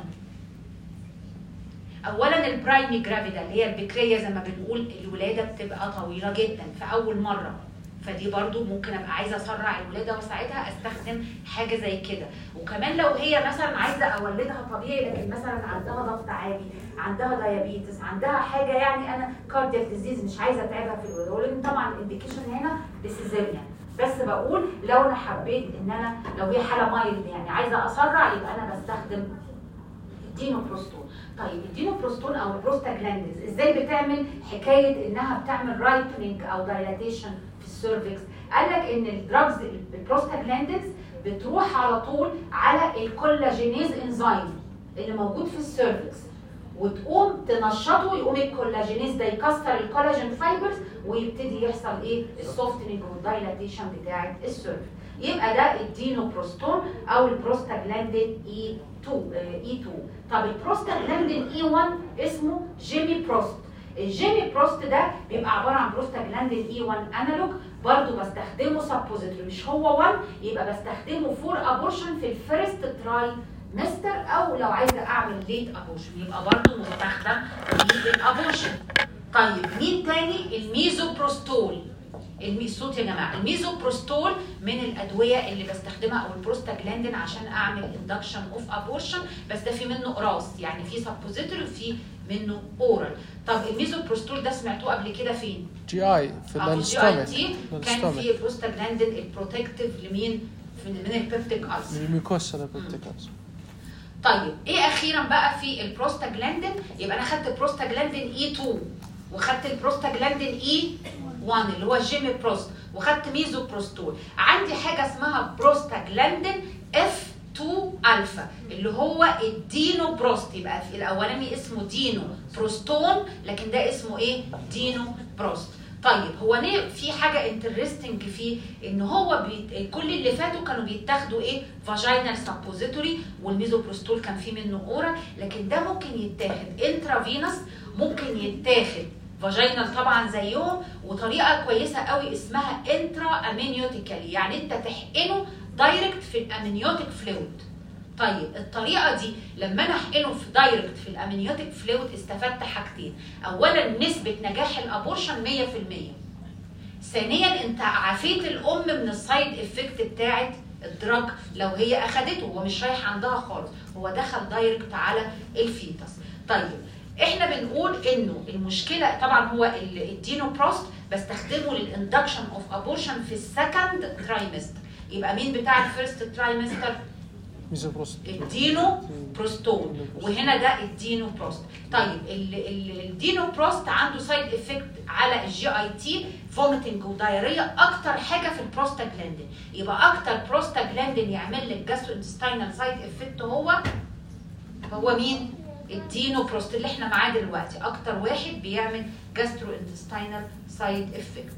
اولا البرايمي جرافيدا اللي هي البكريه زي ما بنقول الولاده بتبقى طويله جدا في اول مره فدي برضو ممكن ابقى عايزه اسرع الولاده وساعتها استخدم حاجه زي كده وكمان لو هي مثلا عايزه اولدها طبيعي لكن مثلا عندها ضغط عالي عندها دايابيتس عندها حاجه يعني انا كاردياك ديزيز مش عايزه اتعبها في الولاده ولكن طبعا الانديكيشن هنا بسيزيريان بس بقول لو انا حبيت ان انا لو هي حاله مايلد يعني عايزه اسرع يبقى انا بستخدم الدينوبروستون طيب الدينوبروستون او البروستاجلاندز ازاي بتعمل حكايه انها بتعمل رايبنينج او دايلاتيشن في السيرفكس قال لك ان الدراجز البروستاجلاندز بتروح على طول على الكولاجينيز انزيم اللي موجود في السيرفكس وتقوم تنشطه يقوم الكولاجينيز ده يكسر الكولاجين فايبرز ويبتدي يحصل ايه السوفتنج والدايلاتيشن بتاعه السيرفكس يبقى ده الدينوبروستون او البروستاجلاندين اي 2 اي 2 طب البروستاجلاندين اي 1 اسمه جيمي بروست الجيمي بروست ده بيبقى عباره عن بروستاجلاندين اي 1 انالوج برضو بستخدمه سبوزيتوري مش هو 1 يبقى بستخدمه فور ابورشن في الفيرست تراي مستر او لو عايزه اعمل ليت ابورشن يبقى برضو مستخدم للابورشن طيب مين تاني الميزوبروستول المي الصوت يا جماعه الميزوبروستول من الادويه اللي بستخدمها او البروستاجلاندين عشان اعمل اندكشن اوف ابورشن بس ده في منه قراص يعني في سبوزيتوري وفي منه اورال طب الميزوبروستول ده سمعتوه قبل كده فين؟ جي اي في أو الجي اي الستومك تي كان في البروستاجلاندين البروتكتيف لمين؟ من من البيبتيك ألسر الميكوسا البروتيكاس طيب ايه اخيرا بقى في البروستاجلاندين يبقى انا خدت البروستاجلاندين اي 2 وخدت البروستاجلاندين اي 1 اللي هو الجيمي بروست وخدت ميزوبروستول عندي حاجه اسمها بروستاجلاندين اف 2 الفا اللي هو الدينو بروست يبقى في الاولاني اسمه دينو بروستون لكن ده اسمه ايه دينو بروست طيب هو ليه في حاجه انترستنج فيه ان هو بيت... كل اللي فاتوا كانوا بيتاخدوا ايه فاجينال سابوزيتوري والميزوبروستول كان فيه منه اورا لكن ده ممكن يتاخد انترافينوس ممكن يتاخد فاجينال طبعا زيهم وطريقه كويسه قوي اسمها انترا امينيوتيكالي يعني انت تحقنه دايركت في الامنيوتيك فلويد طيب الطريقه دي لما انا احقنه في دايركت في الامنيوتيك فلويد استفدت حاجتين اولا نسبه نجاح الابورشن 100% ثانيا انت عافيت الام من السايد افكت بتاعت الدراج لو هي اخدته هو مش رايح عندها خالص هو دخل دايركت على الفيتس طيب احنا بنقول انه المشكله طبعا هو ال- الدينوبروست بستخدمه للاندكشن اوف ابورشن في السكند ترايمستر يبقى مين بتاع الفيرست ترايمستر ميزوبروست الدينو بروستون وهنا ده الدينو بروست طيب ال- ال- الدينو بروست عنده سايد افكت على الجي اي تي فوميتنج ودايريا اكتر حاجه في البروستاجلاندين يبقى اكتر بروستاجلاندين يعمل لك جاسترو انتستينال سايد افكت هو هو مين الدينو بروست اللي احنا معاه دلوقتي اكتر واحد بيعمل جاسترو انتستينال سايد افكت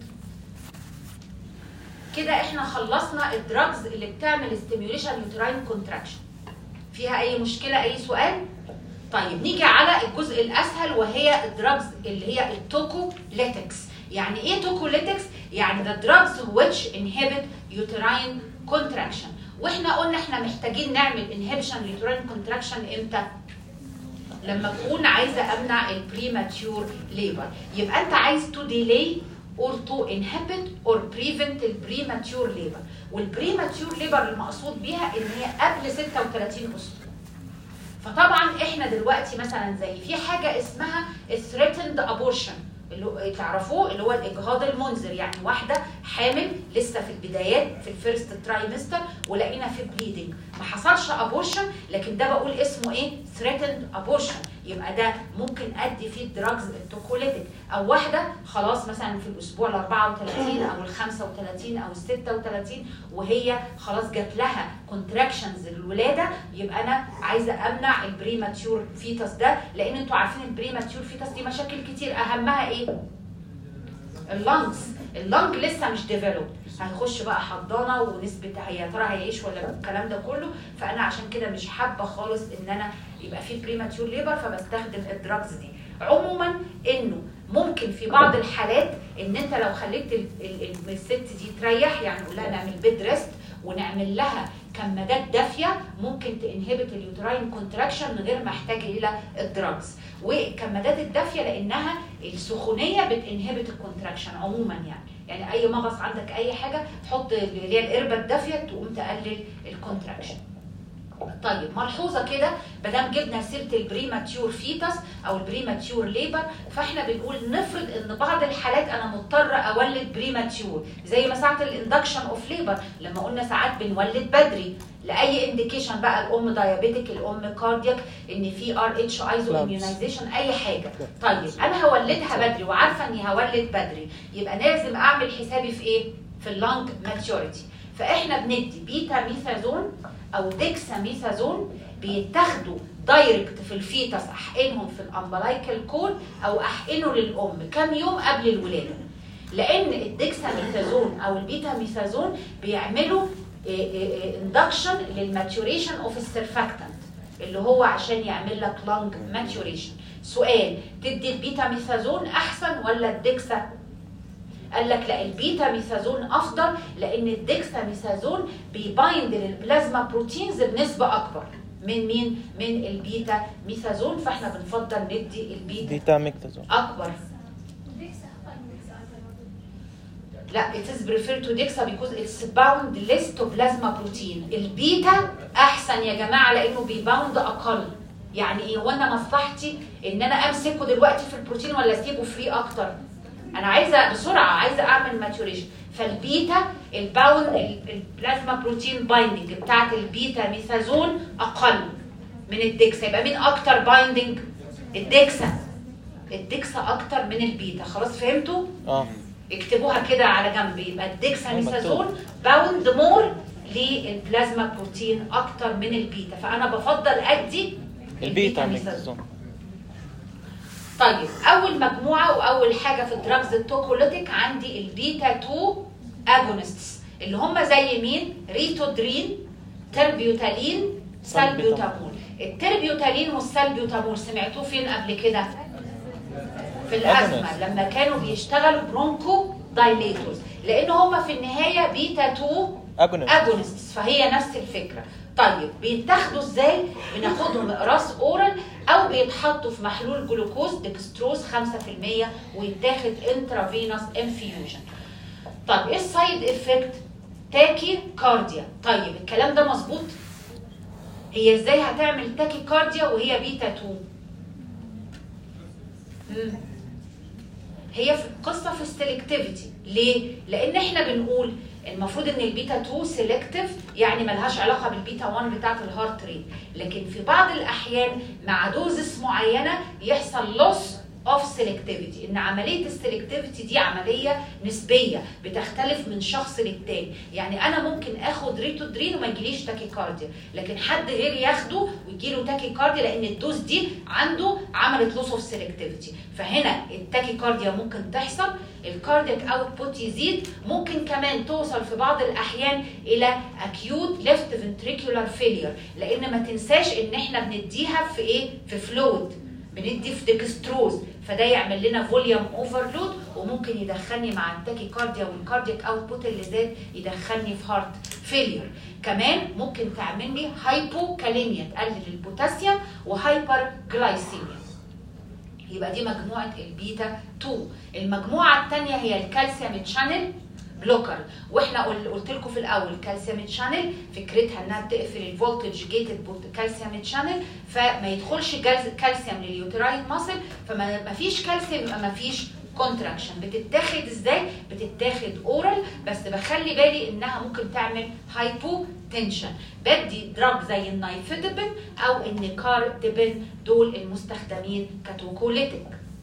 كده احنا خلصنا الدراجز اللي بتعمل ستيميوليشن يوتراين كونتراكشن فيها اي مشكله اي سؤال طيب نيجي على الجزء الاسهل وهي الدراجز اللي هي التوكوليتكس يعني ايه توكوليتكس يعني the drugs which inhibit uterine contraction واحنا قلنا احنا محتاجين نعمل inhibition uterine contraction امتى لما تكون عايزه امنع البريماتيور ليبر يبقى انت عايز تو ديلي or to inhibit or prevent البريماتيور ليبر والبريماتيور ليبر المقصود بيها ان هي قبل 36 اسبوع فطبعا احنا دلوقتي مثلا زي في حاجه اسمها threatened abortion اللي هو- تعرفوه اللي هو الاجهاض المنذر يعني واحده حامل لسه في البدايات في الفيرست ترايمستر ولقينا في بليدنج ما حصلش ابورشن لكن ده بقول اسمه ايه threatened abortion يبقى ده ممكن ادي فيه الدراجز التوكوليتيك او واحده خلاص مثلا في الاسبوع ال 34 او ال 35 او ال 36 وهي خلاص جات لها كونتراكشنز للولاده يبقى انا عايزه امنع البريماتيور فيتس ده لان انتوا عارفين البريماتيور فيتس دي مشاكل كتير اهمها ايه؟ اللنجز اللنج لسه مش ديفلوب هنخش بقى حضانه ونسبه هي يا ترى هيعيش ولا الكلام ده كله فانا عشان كده مش حابه خالص ان انا يبقى في بريماتيور ليبر فبستخدم الدراجز دي عموما انه ممكن في بعض الحالات ان انت لو خليت ال- ال- ال- الست دي تريح يعني نقول لها نعمل بيد ريست ونعمل لها كمادات دافيه ممكن تنهبت اليوتراين كونتراكشن من غير ما احتاج الى الدراجز والكمادات الدافيه لانها السخونيه بتنهبت الكونتراكشن عموما يعني يعني اي مغص عندك اي حاجه حط اللي هي القربه الدافيه تقوم تقلل الكونتراكشن طيب ملحوظه كده ما دام جبنا سيره البريماتيور فيتس او البريماتيور ليبر فاحنا بنقول نفرض ان بعض الحالات انا مضطره اولد بريماتيور زي ما ساعه الاندكشن اوف ليبر لما قلنا ساعات بنولد بدري لاي انديكيشن بقى الام دايابيتك الام كاردياك ان في ار اتش ايزو Labs. اميونايزيشن اي حاجه طيب انا هولدها بدري وعارفه اني هولد بدري يبقى لازم اعمل حسابي في ايه في اللونج ماتيوريتي فاحنا بندي بيتا ميثازون او ديكسا ميثازون بيتاخدوا دايركت في الفيتس احقنهم في الامبلايكال كول او احقنه للام كام يوم قبل الولاده لان الديكسا ميثازون او البيتا ميثازون بيعملوا اندكشن للماتيوريشن اوف السرفاكتنت اللي هو عشان يعمل لك لونج ماتيوريشن سؤال تدي البيتا ميثازون احسن ولا الديكسا قال لك لا البيتا ميثازون افضل لان الديكسا ميثازون بيبايند للبلازما بروتينز بنسبه اكبر من مين من البيتا ميثازون فاحنا بنفضل ندي البيتا بيتا ميكتازون اكبر لا it is preferred to DEXA because it's bound less to plasma protein البيتا احسن يا جماعه لانه بيباوند اقل يعني ايه وانا مصلحتي ان انا امسكه دلوقتي في البروتين ولا اسيبه فري اكتر انا عايزه بسرعه عايزه اعمل ماتوريشن فالبيتا الباوند ال- البلازما بروتين بايندنج بتاعت البيتا ميثازون اقل من الدكسا يبقى مين اكتر بايندنج الدكسا الدكسا اكتر من البيتا خلاص فهمتوا اه اكتبوها كده على جنب يبقى الدكسا أيوة، ميثازون باوند مور للبلازما بروتين اكتر من البيتا فانا بفضل ادي البيتا ميثازون ميكتازون طيب اول مجموعه واول حاجه في الدراجز التوكوليتيك عندي البيتا 2 اجونستس اللي هم زي مين ريتودرين تربيوتالين سالبيوتامول التربيوتالين والسالبيوتامول سمعتوه فين قبل كده في الازمه لما كانوا بيشتغلوا برونكو دايليتورز لان هم في النهايه بيتا 2 اجونست اجونستس فهي نفس الفكره طيب بيتاخدوا ازاي بناخدهم اقراص اورال او بيتحطوا في محلول جلوكوز ديكستروز 5% ويتاخد انترافينوس انفيوجن طب ايه السايد افكت تاكي كارديا طيب الكلام ده مظبوط هي ازاي هتعمل تاكي كارديا وهي بيتا 2 مم. هي في قصه في السلكتيفيتي ليه لان احنا بنقول المفروض ان البيتا 2 سيلكتيف يعني ملهاش علاقه بالبيتا 1 بتاعه الهارت ريت لكن في بعض الاحيان مع دوزس معينه يحصل لوس اوف سيلكتيفيتي ان عمليه السيلكتيفيتي دي عمليه نسبيه بتختلف من شخص للتاني يعني انا ممكن اخد ريتودرين وما يجيليش تاكيكارديا لكن حد غيري ياخده ويجيله تاكيكارديا لان الدوز دي عنده عملت لوس اوف سيلكتيفيتي فهنا التاكيكارديا ممكن تحصل الكاردياك اوتبوت يزيد ممكن كمان توصل في بعض الاحيان الى اكيوت ليفت فنتريكولار فيلير لان ما تنساش ان احنا بنديها في ايه في فلويد بندي في ديكستروز فده يعمل لنا فوليوم اوفرلود وممكن يدخلني مع التاكي كارديا والكاردياك اوتبوت اللي زاد يدخلني في هارت فيلير كمان ممكن تعمل لي هايبوكاليميا تقلل البوتاسيوم وهايبر جلايسيميا يبقى دي مجموعه البيتا 2 المجموعه الثانيه هي الكالسيوم تشانل بلوكر واحنا قل- قلت لكم في الاول الكالسيوم تشانل فكرتها انها بتقفل الفولتج جيتد كالسيوم تشانل فما يدخلش جلز- كالسيوم لليوتراين ماسل فما ما فيش كالسيوم يبقى ما فيش كونتراكشن بتتاخد ازاي بتتاخد اورال بس بخلي بالي انها ممكن تعمل هايبو تنشن بدي دراج زي النايفيدبين او النيكاردبين دول المستخدمين كتوكوليتيك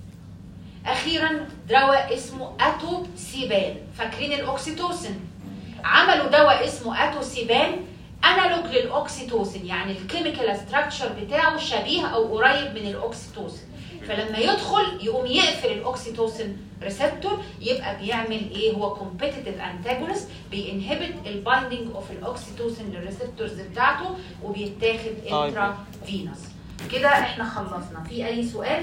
اخيرا دواء اسمه اتوسيبان فاكرين الاوكسيتوسين عملوا دواء اسمه اتوسيبان انالوج للاوكسيتوسين يعني الكيميكال ستراكشر بتاعه شبيه او قريب من الاوكسيتوسين فلما يدخل يقوم يقفل الاوكسيتوسين ريسبتور يبقى بيعمل ايه هو كومبيتيتيف انتاجونست بينهبت البايندينج اوف الاوكسيتوسين للريسبتورز بتاعته وبيتاخد آه، انترا فينوس كده احنا خلصنا في اي سؤال